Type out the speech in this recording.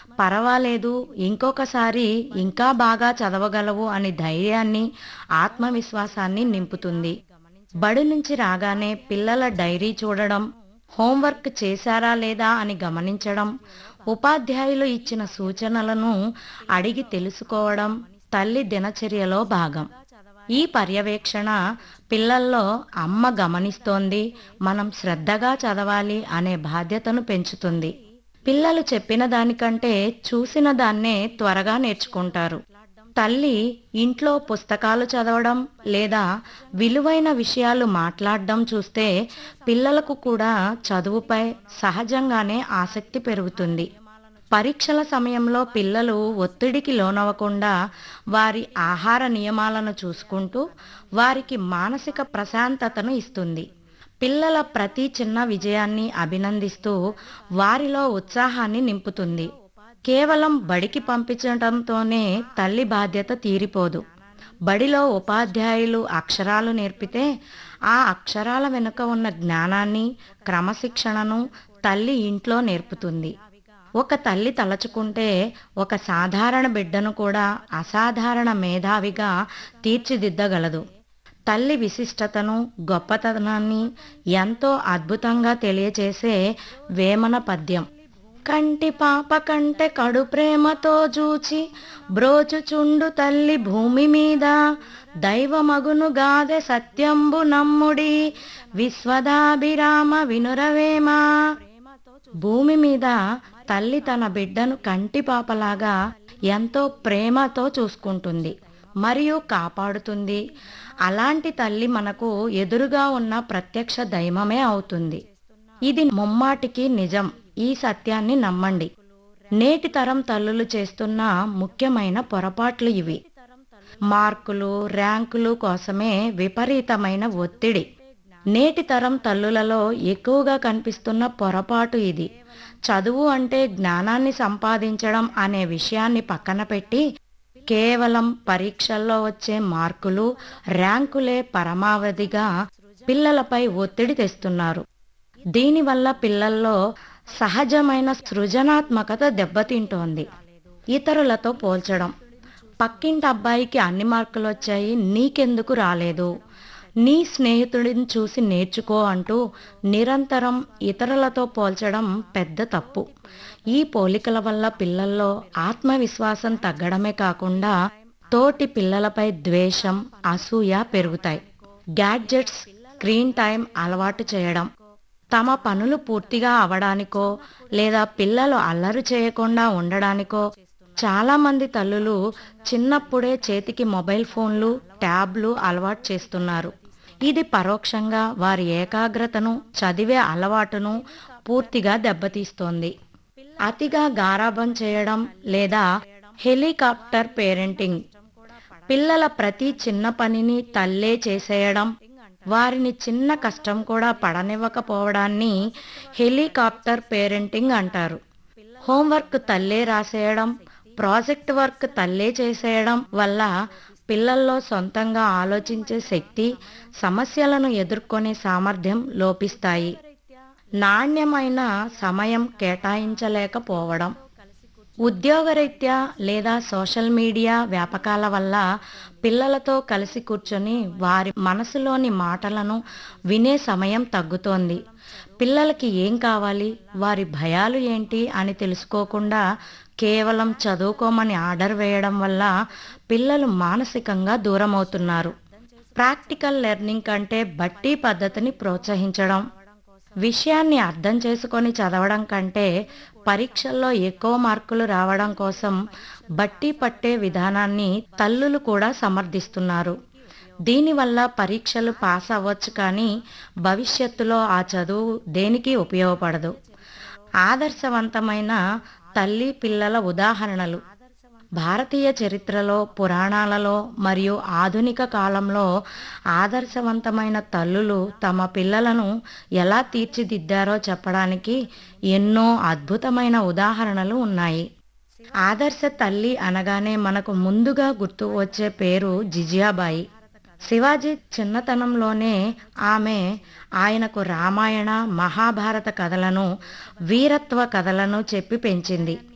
పర్వాలేదు ఇంకొకసారి ఇంకా బాగా చదవగలవు అని ధైర్యాన్ని ఆత్మవిశ్వాసాన్ని నింపుతుంది బడి నుంచి రాగానే పిల్లల డైరీ చూడడం హోంవర్క్ చేశారా లేదా అని గమనించడం ఉపాధ్యాయులు ఇచ్చిన సూచనలను అడిగి తెలుసుకోవడం తల్లి దినచర్యలో భాగం ఈ పర్యవేక్షణ పిల్లల్లో అమ్మ గమనిస్తోంది మనం శ్రద్ధగా చదవాలి అనే బాధ్యతను పెంచుతుంది పిల్లలు చెప్పిన దానికంటే చూసిన దాన్నే త్వరగా నేర్చుకుంటారు తల్లి ఇంట్లో పుస్తకాలు చదవడం లేదా విలువైన విషయాలు మాట్లాడడం చూస్తే పిల్లలకు కూడా చదువుపై సహజంగానే ఆసక్తి పెరుగుతుంది పరీక్షల సమయంలో పిల్లలు ఒత్తిడికి లోనవ్వకుండా వారి ఆహార నియమాలను చూసుకుంటూ వారికి మానసిక ప్రశాంతతను ఇస్తుంది పిల్లల ప్రతి చిన్న విజయాన్ని అభినందిస్తూ వారిలో ఉత్సాహాన్ని నింపుతుంది కేవలం బడికి పంపించడంతోనే తల్లి బాధ్యత తీరిపోదు బడిలో ఉపాధ్యాయులు అక్షరాలు నేర్పితే ఆ అక్షరాల వెనుక ఉన్న జ్ఞానాన్ని క్రమశిక్షణను తల్లి ఇంట్లో నేర్పుతుంది ఒక తల్లి తలచుకుంటే ఒక సాధారణ బిడ్డను కూడా అసాధారణ మేధావిగా తీర్చిదిద్దగలదు తల్లి విశిష్టతను గొప్పతనాన్ని ఎంతో అద్భుతంగా తెలియచేసే వేమన పద్యం కంటి పాప కంటే కడు ప్రేమతో జూచి బ్రోచుచుండు తల్లి భూమి మీద దైవమగును గాదె సత్యంబు నమ్ముడి విశ్వదాభిరామ వినురవేమ భూమి మీద తల్లి తన బిడ్డను కంటి పాపలాగా ఎంతో ప్రేమతో చూసుకుంటుంది మరియు కాపాడుతుంది అలాంటి తల్లి మనకు ఎదురుగా ఉన్న ప్రత్యక్ష దైవమే అవుతుంది ఇది ముమ్మాటికి నిజం ఈ సత్యాన్ని నమ్మండి నేటి తరం తల్లులు చేస్తున్న ముఖ్యమైన పొరపాట్లు ఇవి మార్కులు ర్యాంకులు కోసమే విపరీతమైన ఒత్తిడి నేటి తరం తల్లులలో ఎక్కువగా కనిపిస్తున్న పొరపాటు ఇది చదువు అంటే జ్ఞానాన్ని సంపాదించడం అనే విషయాన్ని పక్కన పెట్టి కేవలం పరీక్షల్లో వచ్చే మార్కులు ర్యాంకులే పరమావధిగా పిల్లలపై ఒత్తిడి తెస్తున్నారు దీనివల్ల పిల్లల్లో సహజమైన సృజనాత్మకత దెబ్బతింటోంది ఇతరులతో పోల్చడం పక్కింటి అబ్బాయికి అన్ని మార్కులు వచ్చాయి నీకెందుకు రాలేదు నీ స్నేహితుడిని చూసి నేర్చుకో అంటూ నిరంతరం ఇతరులతో పోల్చడం పెద్ద తప్పు ఈ పోలికల వల్ల పిల్లల్లో ఆత్మవిశ్వాసం తగ్గడమే కాకుండా తోటి పిల్లలపై ద్వేషం అసూయ పెరుగుతాయి గ్యాడ్జెట్స్ స్క్రీన్ టైం అలవాటు చేయడం తమ పనులు పూర్తిగా అవడానికో లేదా పిల్లలు అల్లరి చేయకుండా ఉండడానికో చాలా మంది తల్లులు చిన్నప్పుడే చేతికి మొబైల్ ఫోన్లు ట్యాబ్లు అలవాటు చేస్తున్నారు ఇది పరోక్షంగా వారి ఏకాగ్రతను చదివే అలవాటును పూర్తిగా దెబ్బతీస్తోంది అతిగా గారాబం చేయడం లేదా హెలికాప్టర్ పేరెంటింగ్ పిల్లల ప్రతి చిన్న పనిని తల్లే చేసేయడం వారిని చిన్న కష్టం కూడా పడనివ్వకపోవడాన్ని హెలికాప్టర్ పేరెంటింగ్ అంటారు హోంవర్క్ తల్లే రాసేయడం ప్రాజెక్ట్ వర్క్ తల్లే చేసేయడం వల్ల పిల్లల్లో సొంతంగా ఆలోచించే శక్తి సమస్యలను ఎదుర్కొనే సామర్థ్యం లోపిస్తాయి నాణ్యమైన సమయం కేటాయించలేకపోవడం ఉద్యోగరీత్యా లేదా సోషల్ మీడియా వ్యాపకాల వల్ల పిల్లలతో కలిసి కూర్చొని వారి మనసులోని మాటలను వినే సమయం తగ్గుతోంది పిల్లలకి ఏం కావాలి వారి భయాలు ఏంటి అని తెలుసుకోకుండా కేవలం చదువుకోమని ఆర్డర్ వేయడం వల్ల పిల్లలు మానసికంగా దూరమవుతున్నారు ప్రాక్టికల్ లెర్నింగ్ కంటే బట్టి పద్ధతిని ప్రోత్సహించడం విషయాన్ని అర్థం చేసుకొని చదవడం కంటే పరీక్షల్లో ఎక్కువ మార్కులు రావడం కోసం బట్టి పట్టే విధానాన్ని తల్లులు కూడా సమర్థిస్తున్నారు దీనివల్ల పరీక్షలు పాస్ అవ్వచ్చు కానీ భవిష్యత్తులో ఆ చదువు దేనికి ఉపయోగపడదు ఆదర్శవంతమైన తల్లి పిల్లల ఉదాహరణలు భారతీయ చరిత్రలో పురాణాలలో మరియు ఆధునిక కాలంలో ఆదర్శవంతమైన తల్లులు తమ పిల్లలను ఎలా తీర్చిదిద్దారో చెప్పడానికి ఎన్నో అద్భుతమైన ఉదాహరణలు ఉన్నాయి ఆదర్శ తల్లి అనగానే మనకు ముందుగా గుర్తు వచ్చే పేరు జిజియాబాయి శివాజీ చిన్నతనంలోనే ఆమె ఆయనకు రామాయణ మహాభారత కథలను వీరత్వ కథలను చెప్పి పెంచింది